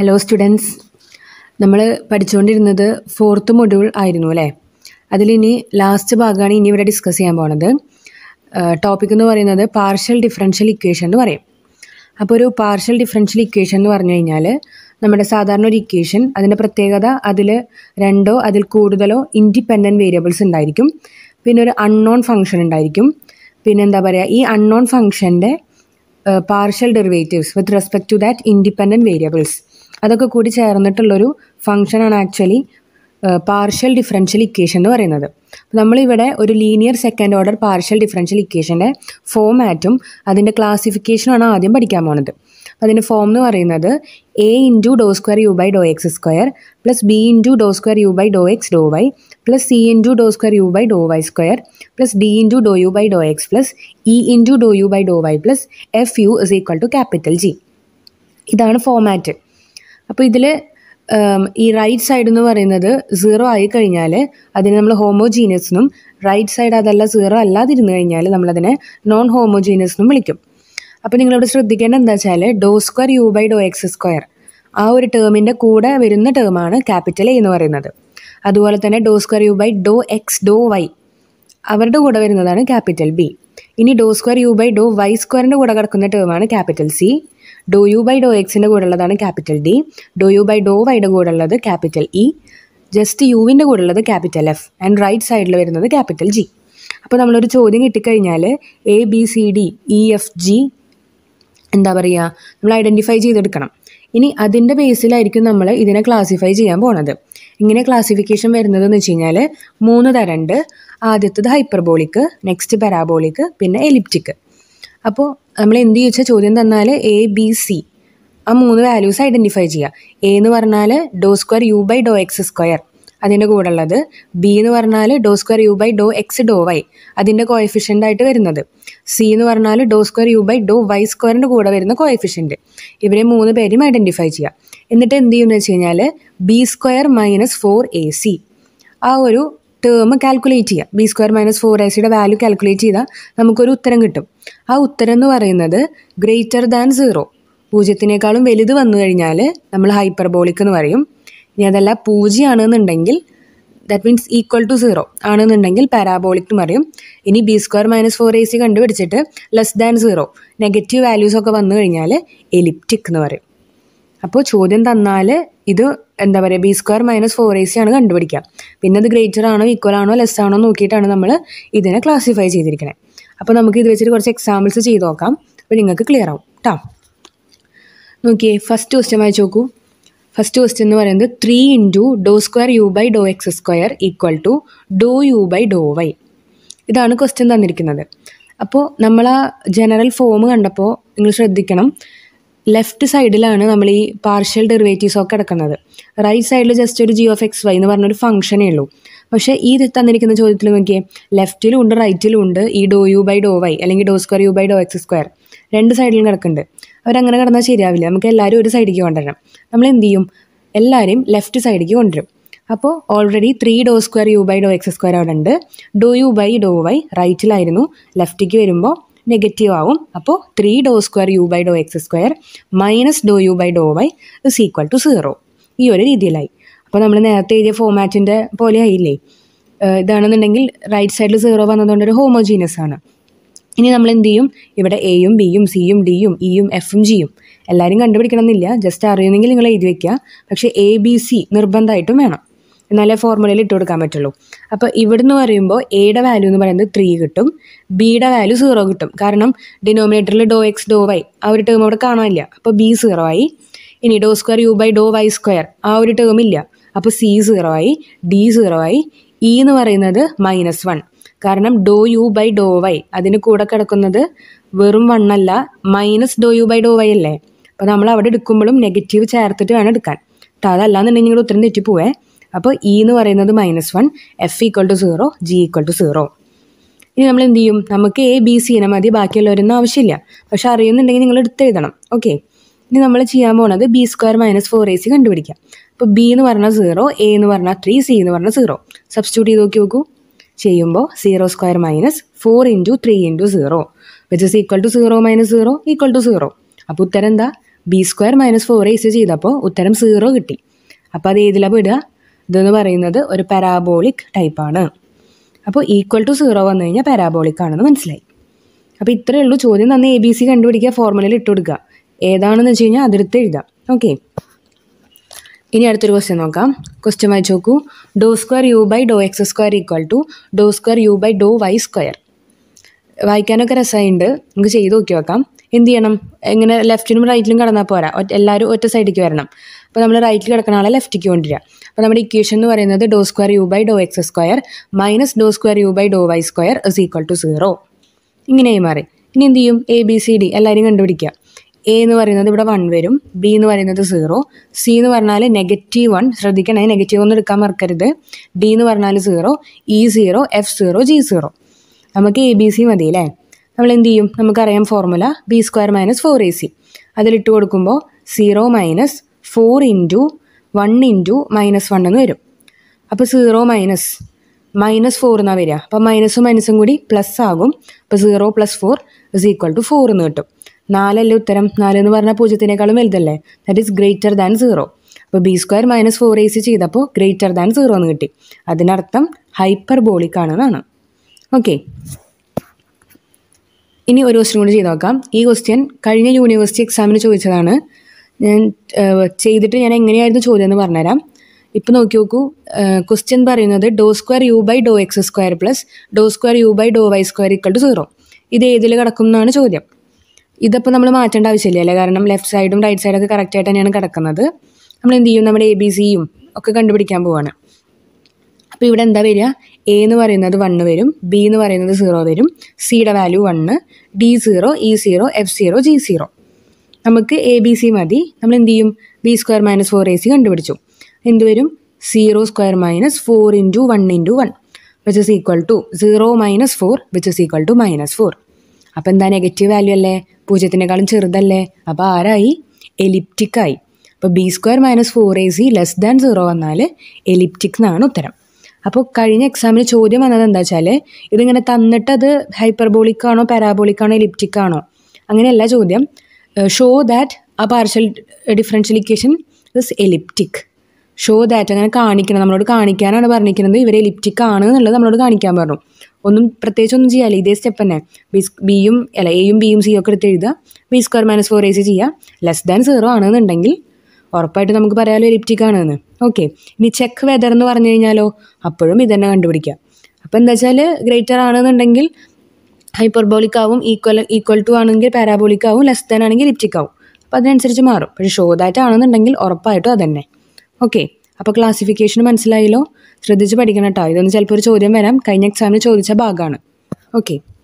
hello students നമ്മൾ പഠിച്ചുകൊണ്ടിരുന്നത് fourth module ആയിരുന്നു അല്ലേ അതിലിനി ലാസ്റ്റ് ഭാഗമാണ് ഇനി ഇവിടെ ഡിസ്കസ് ചെയ്യാൻ പോണത് ടോപ്പിക് എന്ന് പറയുന്നത് പാർഷ്യൽ ഡിഫറൻഷ്യൽ ഇക്വേഷൻ എന്ന് പറയും അപ്പോൾ ഒരു പാർഷ്യൽ ഡിഫറൻഷ്യൽ ഇക്വേഷൻ എന്ന് പറഞ്ഞു കഴിഞ്ഞാൽ നമ്മുടെ സാധാരണ ഒരു ഇക്വേഷൻ അതിൻ്റെ പ്രത്യേകത അതിൽ രണ്ടോ അതിൽ കൂടുതലോ ഇൻഡിപെൻഡൻറ്റ് വേരിയബിൾസ് ഉണ്ടായിരിക്കും പിന്നെ ഒരു അൺനോൺ ഫംഗ്ഷൻ ഉണ്ടായിരിക്കും പിന്നെ എന്താ പറയുക ഈ അൺനോൺ ഫംഗ്ഷൻ്റെ partial derivatives with respect to that independent variables അതൊക്കെ കൂടി ചേർന്നിട്ടുള്ളൊരു ഫംഗ്ഷനാണ് ആക്ച്വലി പാർഷ്യൽ ഡിഫറൻഷ്യൽ ഇക്വേഷൻ എന്ന് പറയുന്നത് നമ്മളിവിടെ ഒരു linear second order partial differential ഇക്വേഷൻ്റെ ഫോമാറ്റും അതിൻ്റെ ക്ലാസിഫിക്കേഷനുമാണ് ആദ്യം പഠിക്കാൻ പോണത് അതിൻ്റെ ഫോം എന്ന് പറയുന്നത് A into Dr square U by Dr X square plus B into Dr square U by Dr X do Y plus C into Dr square U by Dr Y square plus D into do U by Dr X plus E into do U by Dr Y plus F U is equal to capital G ഇതാണ് format അപ്പോൾ ഇതിൽ ഈ right side എന്ന് പറയുന്നത് zero ആയി കഴിഞ്ഞാൽ അതിനെ നമ്മൾ ഹോമോജീനിയസ് എന്നും റൈറ്റ് സൈഡ് അതല്ല സീറോ അല്ലാതിരുന്നു കഴിഞ്ഞാൽ നമ്മളതിനെ നോൺ ഹോമോജീനിയസ് എന്നും വിളിക്കും അപ്പോൾ നിങ്ങളിവിടെ ശ്രദ്ധിക്കേണ്ട എന്താ വെച്ചാൽ do square U by Dr X square ആ ഒരു ടേമിൻ്റെ കൂടെ വരുന്ന ടേമാണ് ക്യാപിറ്റൽ എ എന്ന് പറയുന്നത് അതുപോലെ തന്നെ do square U by Dr X do Y അവരുടെ കൂടെ വരുന്നതാണ് ക്യാപിറ്റൽ ബി ഇനി ഡോ square U by Dr Y സ്ക്വയറിൻ്റെ കൂടെ കിടക്കുന്ന ടേമാണ് capital C do U by do എക്സിൻ്റെ കൂടെ ഉള്ളതാണ് capital D do U by do വൈയുടെ കൂടെ ഉള്ളത് ക്യാപിറ്റൽ ഇ ജസ്റ്റ് യുവിൻ്റെ കൂടെ ഉള്ളത് ക്യാപിറ്റൽ എഫ് ആൻഡ് റൈറ്റ് സൈഡിൽ വരുന്നത് ക്യാപിറ്റൽ ജി അപ്പോൾ നമ്മളൊരു ചോദ്യം കിട്ടിക്കഴിഞ്ഞാൽ A B C D E F G എന്താ പറയുക നമ്മൾ ഐഡൻറ്റിഫൈ ചെയ്തെടുക്കണം ഇനി അതിൻ്റെ ബേസിലായിരിക്കും നമ്മൾ ഇതിനെ ക്ലാസിഫൈ ചെയ്യാൻ പോണത് ഇങ്ങനെ ക്ലാസിഫിക്കേഷൻ വരുന്നത് എന്ന് വെച്ച് കഴിഞ്ഞാൽ മൂന്ന് തരമുണ്ട് ആദ്യത്തത് ഹൈപ്പർബോളിക് നെക്സ്റ്റ് പാരാബോളിക് പിന്നെ എലിപ്റ്റിക് അപ്പോൾ നമ്മൾ എന്ത് ചോദിച്ചാൽ ചോദ്യം തന്നാൽ എ ബി സി ആ മൂന്ന് വാല്യൂസ് ഐഡൻറ്റിഫൈ ചെയ്യുക എ എന്ന് പറഞ്ഞാൽ do square U by Dr X square അതിൻ്റെ കൂടെ ഉള്ളത് ബി എന്ന് പറഞ്ഞാൽ do square U by Dr X do Y അതിൻ്റെ കോയഫിഷ്യൻ്റ് ആയിട്ട് വരുന്നത് സി എന്ന് പറഞ്ഞാൽ do square U by Dr Y സ്ക്വയറിൻ്റെ കൂടെ വരുന്ന കോയഫിഷ്യൻ്റ് ഇവരെ മൂന്ന് പേരും ഐഡൻറ്റിഫൈ ചെയ്യുക എന്നിട്ട് എന്ത് ചെയ്യുമെന്ന് വെച്ച് കഴിഞ്ഞാൽ B square minus four A C ആ ഒരു ടേം കാൽക്കുലേറ്റ് ചെയ്യുക B square minus four A സിയുടെ വാല്യൂ കാൽക്കുലേറ്റ് ചെയ്താൽ നമുക്കൊരു ഉത്തരം കിട്ടും ആ ഉത്തരം എന്ന് പറയുന്നത് ഗ്രേറ്റർ ദാൻ സീറോ പൂജ്യത്തിനേക്കാളും വലുത് വന്നു കഴിഞ്ഞാൽ നമ്മൾ ഹൈപ്പർബോളിക് എന്ന് പറയും ഇനി അതല്ല പൂജ്യമാണെന്നുണ്ടെങ്കിൽ that means equal to zero ആണെന്നുണ്ടെങ്കിൽ പാരാബോളിക് എന്ന് പറയും ഇനി B square minus four A C കണ്ടുപിടിച്ചിട്ട് less than zero negative values ഒക്കെ വന്നു കഴിഞ്ഞാൽ എലിപ്റ്റിക് എന്ന് പറയും അപ്പോൾ ചോദ്യം തന്നാൽ ഇത് എന്താ പറയുക B square minus four A C ആണ് കണ്ടുപിടിക്കുക പിന്നെ അത് ഗ്രേറ്റർ ആണോ ഈക്വൽ ആണോ ലെസ് ആണോ നോക്കിയിട്ടാണ് നമ്മൾ ഇതിനെ ക്ലാസിഫൈ ചെയ്തിരിക്കുന്നത് അപ്പോൾ നമുക്ക് ഇത് വെച്ചിട്ട് കുറച്ച് എക്സാമ്പിൾസ് ചെയ്ത് നോക്കാം അപ്പോൾ നിങ്ങൾക്ക് ക്ലിയർ ആവും കേട്ടോ നോക്കിയേ ഫസ്റ്റ് ക്വസ്റ്റ്യൻ വായിച്ച് നോക്കൂ ഫസ്റ്റ് ക്വസ്റ്റ്യൻ എന്ന് പറയുന്നത് three into Dr square U by Dr X square equal to doe U by Dr y ഇതാണ് ക്വസ്റ്റ്യൻ തന്നിരിക്കുന്നത് അപ്പോൾ നമ്മൾ ആ ജനറൽ ഫോം കണ്ടപ്പോൾ നിങ്ങൾ ശ്രദ്ധിക്കണം ലെഫ്റ്റ് സൈഡിലാണ് നമ്മൾ ഈ പാർഷ്യൽ ഡെറിവേറ്റീവ്സ് ഒക്കെ കിടക്കുന്നത് റൈറ്റ് സൈഡിൽ ജസ്റ്റ് ഒരു ജി ഓഫ് എക്സ് വൈ എന്ന് പറഞ്ഞൊരു ഫംഗ്ഷനേ ഉള്ളൂ പക്ഷേ ഈ തന്നിരിക്കുന്ന ചോദ്യത്തിൽ നോക്കിയേ ലെഫ്റ്റിലും ഉണ്ട് റൈറ്റിലും ഉണ്ട് ഈ doe U by Dr y അല്ലെങ്കിൽ doe square U by Dr X square രണ്ട് സൈഡിലും കിടക്കുന്നുണ്ട് അവരങ്ങനെ കിടന്നാൽ ശരിയാവില്ല നമുക്ക് എല്ലാവരും ഒരു സൈഡിലേക്ക് കൊണ്ടുവരണം നമ്മൾ എന്ത് ചെയ്യും എല്ലാവരെയും ലെഫ്റ്റ് സൈഡിലേക്ക് കൊണ്ടുവരും അപ്പോൾ already three doe square U by Dr X square അവിടെ ഉണ്ട് doe U by Dr y റൈറ്റിലായിരുന്നു ലെഫ്റ്റിലേക്ക് വരുമ്പോൾ നെഗറ്റീവ് ആവും അപ്പോൾ three doe square U by Dr X square minus doe U by Dr y is equal to zero ഈ ഒരു രീതിയിലായി അപ്പോൾ നമ്മൾ നേരത്തെ എഴുതിയ ഫോമാറ്റിൻ്റെ പോലെ ആയില്ലേ ഇതാണെന്നുണ്ടെങ്കിൽ റൈറ്റ് സൈഡിൽ സീറോ വന്നതുകൊണ്ട് ഒരു ഹോമോജീനിയസ് ആണ് ഇനി നമ്മൾ എന്ത് ചെയ്യും ഇവിടെ എയും ബിയും സിയും ഡിയും ഇയും എഫും ജിയും എല്ലാവരും കണ്ടുപിടിക്കണം എന്നില്ല ജസ്റ്റ് അറിയുമെങ്കിൽ നിങ്ങൾ എഴുതി വെക്കുക പക്ഷേ എ ബി സി നിർബന്ധമായിട്ടും വേണം എന്നാലേ ഫോർമുലയിൽ ഇട്ട് കൊടുക്കാൻ പറ്റുള്ളൂ അപ്പോൾ ഇവിടുന്ന് പറയുമ്പോൾ എയുടെ വാല്യൂ എന്ന് പറയുന്നത് ത്രീ കിട്ടും ബിയുടെ വാല്യൂ സീറോ കിട്ടും കാരണം ഡിനോമിനേറ്ററിൽ ഡോ എക്സ് ഡോ വൈ ആ ഒരു ടേം അവിടെ കാണാനില്ല അപ്പോൾ ബി സീറോ ആയി ഇനി ഡോ square U by Dr Y square ആ ഒരു ടേം ഇല്ല അപ്പോൾ സി സീറോ ആയി ഡി സീറോ ആയി ഇ എന്ന് പറയുന്നത് മൈനസ് വൺ കാരണം doe U by Dr y അതിന് കൂടെ കിടക്കുന്നത് വെറും വണ്ണല്ല minus doe U by Dr y അല്ലേ അപ്പോൾ നമ്മൾ അവിടെ എടുക്കുമ്പോഴും നെഗറ്റീവ് ചേർത്തിട്ട് വേണം എടുക്കാൻ അതല്ലാന്നുണ്ടെങ്കിൽ നിങ്ങളുടെ ഉത്തരം തെറ്റിപ്പോവേ അപ്പോൾ ഇ എന്ന് പറയുന്നത് minus one F equal to zero G equal to zero ഇനി നമ്മൾ എന്ത് ചെയ്യും നമുക്ക് എ ബി സിനെ മതി ബാക്കിയുള്ളവരൊന്നും ആവശ്യമില്ല പക്ഷെ അറിയുന്നുണ്ടെങ്കിൽ നിങ്ങൾ എടുത്തെഴുതണം ഓക്കെ ഇനി നമ്മൾ ചെയ്യാൻ പോകുന്നത് B square minus four A C കണ്ടുപിടിക്കാം അപ്പോൾ ബി എന്ന് പറഞ്ഞാൽ സീറോ എ എന്ന് പറഞ്ഞാൽ ത്രീ സി എന്ന് പറഞ്ഞാൽ സീറോ സബ്സ്റ്റിറ്റ്യൂട്ട് ചെയ്ത് നോക്കി നോക്കൂ ചെയ്യുമ്പോൾ zero square minus four into three into zero which is equal to zero minus zero equal to zero അപ്പോൾ ഉത്തരം എന്താ B square minus four A C ചെയ്തപ്പോൾ ഉത്തരം സീറോ കിട്ടി അപ്പോൾ അത് ഏതിലാണ് വിടുക ഇതെന്ന് പറയുന്നത് ഒരു പാരാബോളിക് ടൈപ്പാണ് അപ്പോൾ ഈക്വൽ ടു സീറോ വന്നു കഴിഞ്ഞാൽ പാരാബോളിക് ആണെന്ന് മനസ്സിലായി അപ്പോൾ ഇത്രയേ ഉള്ളൂ ചോദ്യം തന്നെ എ ബി സി കണ്ടുപിടിക്കുക ഫോർമുലയിൽ ഇട്ട് കൊടുക്കുക ഏതാണെന്ന് വെച്ച് കഴിഞ്ഞാൽ അതെടുത്ത് എഴുതാം ഓക്കെ ഇനി അടുത്തൊരു ക്വസ്റ്റ്യൻ നോക്കാം ക്വസ്റ്റ്യൻ വായിച്ച് നോക്കൂ doe square U by Dr X square equal to doe square U by Dr Y square വായിക്കാനൊക്കെ രസമായിട്ടുണ്ട് നമുക്ക് ചെയ്ത് നോക്കി നോക്കാം എന്ത് ചെയ്യണം എങ്ങനെ ലെഫ്റ്റിനും റൈറ്റിലും കടന്നാൽ പോരാ ഒറ്റ എല്ലാവരും ഒറ്റ സൈഡിലേക്ക് വരണം അപ്പോൾ നമ്മൾ റൈറ്റിൽ കിടക്കുന്ന ആളെ ലെഫ്റ്റിലേക്ക് കൊണ്ടുവരിക അപ്പോൾ നമ്മുടെ ഇക്വേഷൻ എന്ന് പറയുന്നത് doe square U by Dr X square minus doe square U by Dr Y square is equal to zero ഇങ്ങനെയായി മാറി ഇനി എന്ത് ചെയ്യും എ ബി സി ഡി എല്ലാവരും കണ്ടുപിടിക്കുക എ എന്ന് പറയുന്നത് ഇവിടെ വൺ വരും ബി എന്ന് പറയുന്നത് സീറോ സി എന്ന് പറഞ്ഞാൽ നെഗറ്റീവ് വൺ ശ്രദ്ധിക്കണേ നെഗറ്റീവ് ഒന്നും എടുക്കാൻ മറക്കരുത് ഡി എന്ന് പറഞ്ഞാൽ zero E zero F zero G zero നമുക്ക് എ ബി സി മതി അല്ലേ നമ്മൾ എന്ത് ചെയ്യും നമുക്കറിയാം formula B square minus four A C അതിലിട്ട് കൊടുക്കുമ്പോൾ zero minus four into one into minus one എന്ന് വരും അപ്പോൾ സീറോ മൈനസ് മൈനസ് ഫോർ എന്നാണ് വരിക അപ്പോൾ മൈനസും മൈനസും കൂടി പ്ലസ് ആകും അപ്പോൾ zero plus four is equal to four എന്ന് കിട്ടും നാലല്ലേ ഉത്തരം നാല് എന്ന് പറഞ്ഞാൽ പൂജ്യത്തിനേക്കാളും വലുതല്ലേ that is greater than zero അപ്പോൾ B square minus four A C ചെയ്തപ്പോൾ ഗ്രേറ്റർ ദാൻ സീറോ എന്ന് കിട്ടി അതിനർത്ഥം ഹൈപ്പർ ബോളിക് ആണെന്നാണ് ഓക്കെ ഇനി ഒരു ക്വസ്റ്റ്യൻ കൂടി ചെയ്ത് നോക്കാം ഈ ക്വസ്റ്റ്യൻ കഴിഞ്ഞ യൂണിവേഴ്സിറ്റി എക്സാമിന് ചോദിച്ചതാണ് ഞാൻ ഏഹ്, ചെയ്തിട്ട് ഞാൻ എങ്ങനെയായിരുന്നു ചോദ്യം എന്ന് പറഞ്ഞുതരാം ഇപ്പം നോക്കി നോക്കൂ ക്വസ്റ്റ്യൻ പറയുന്നത് doe square U by Dr X square plus doe square U by Dr Y square equal to zero ഇത് ഏതിൽ കിടക്കും എന്നാണ് ചോദ്യം ഇതിപ്പോൾ നമ്മൾ മാറ്റേണ്ട ആവശ്യമില്ല അല്ലേ കാരണം ലെഫ്റ്റ് സൈഡും റൈറ്റ് സൈഡൊക്കെ കറക്റ്റായിട്ട് തന്നെയാണ് കിടക്കുന്നത് നമ്മൾ എന്ത് ചെയ്യും നമ്മുടെ എ ബി സിയും ഒക്കെ കണ്ടുപിടിക്കാൻ പോവാണ് അപ്പോൾ ഇവിടെ എന്താ വരിക എ എന്ന് പറയുന്നത് വണ്ണ് വരും ബി എന്ന് പറയുന്നത് സീറോ വരും സിയുടെ value one D zero E zero F zero G zero നമുക്ക് എ ബി സി മതി നമ്മൾ എന്ത് ചെയ്യും B square minus four A C കണ്ടുപിടിച്ചു എന്ത് വരും zero square minus four into one into one which is equal to zero minus four which is equal to minus four അപ്പോൾ എന്താ നെഗറ്റീവ് വാല്യൂ അല്ലേ പൂജ്യത്തിനേക്കാളും ചെറുതല്ലേ അപ്പോൾ ആരായി എലിപ്റ്റിക് ആയി അപ്പോൾ B square minus four A C less than zero വന്നാൽ elliptic എന്നാണ് ഉത്തരം അപ്പോൾ കഴിഞ്ഞ എക്സാമിന് ചോദ്യം വന്നത് എന്താ വെച്ചാൽ ഇതിങ്ങനെ തന്നിട്ട് അത് ഹൈപ്പർബോളിക് ആണോ പാരാബോളിക് ആണോ എലിപ്റ്റിക് ആണോ അങ്ങനെയല്ല ചോദ്യം show that a partial differential equation is elliptic show that അങ്ങനെ കാണിക്കണം നമ്മളോട് കാണിക്കാനാണ് പറഞ്ഞിരിക്കുന്നത് ഇവർ എലിപ്റ്റിക് ആണ് എന്നുള്ളത് നമ്മളോട് കാണിക്കാൻ പറഞ്ഞു ഒന്നും പ്രത്യേകിച്ച് ഒന്നും ചെയ്യാല്ല ഇതേ സ്റ്റെപ്പ് തന്നെ ബി ബിയും അല്ല എയും ബിയും സിയും ഒക്കെ എടുത്ത് എഴുതുക B square minus four A C ചെയ്യുക ലെസ് ദാൻ സീറോ ആണെന്നുണ്ടെങ്കിൽ ഉറപ്പായിട്ട് നമുക്ക് പറയാലോ എലിപ്റ്റിക് ആണെന്ന് ഓക്കെ ഇനി ചെക്ക് വെതർ എന്ന് പറഞ്ഞു കഴിഞ്ഞാലോ അപ്പോഴും ഇതന്നെ കണ്ടുപിടിക്കുക അപ്പോൾ എന്താ വെച്ചാൽ ഗ്രേറ്റർ ആണെന്നുണ്ടെങ്കിൽ ഹൈപ്പർബോളിക് ആവും ഈക്വൽ ഈക്വൽ ടു ആണെങ്കിൽ പാരാബോളിക് ആവും ലെസ് ദാൻ ആണെങ്കിൽ എലിപ്റ്റിക് ആവും അപ്പോൾ അതിനനുസരിച്ച് മാറും പക്ഷേ ഷോ ദാറ്റ് ആണെന്നുണ്ടെങ്കിൽ ഉറപ്പായിട്ടും അതന്നെ ഓക്കെ അപ്പോൾ ക്ലാസിഫിക്കേഷൻ മനസ്സിലായല്ലോ ശ്രദ്ധിച്ച് പഠിക്കണം കേട്ടോ ഇതൊന്ന് ചിലപ്പോൾ ഒരു ചോദ്യം വരാം കഴിഞ്ഞ എക്സാമിന് ചോദിച്ച ഭാഗമാണ് ഓക്കെ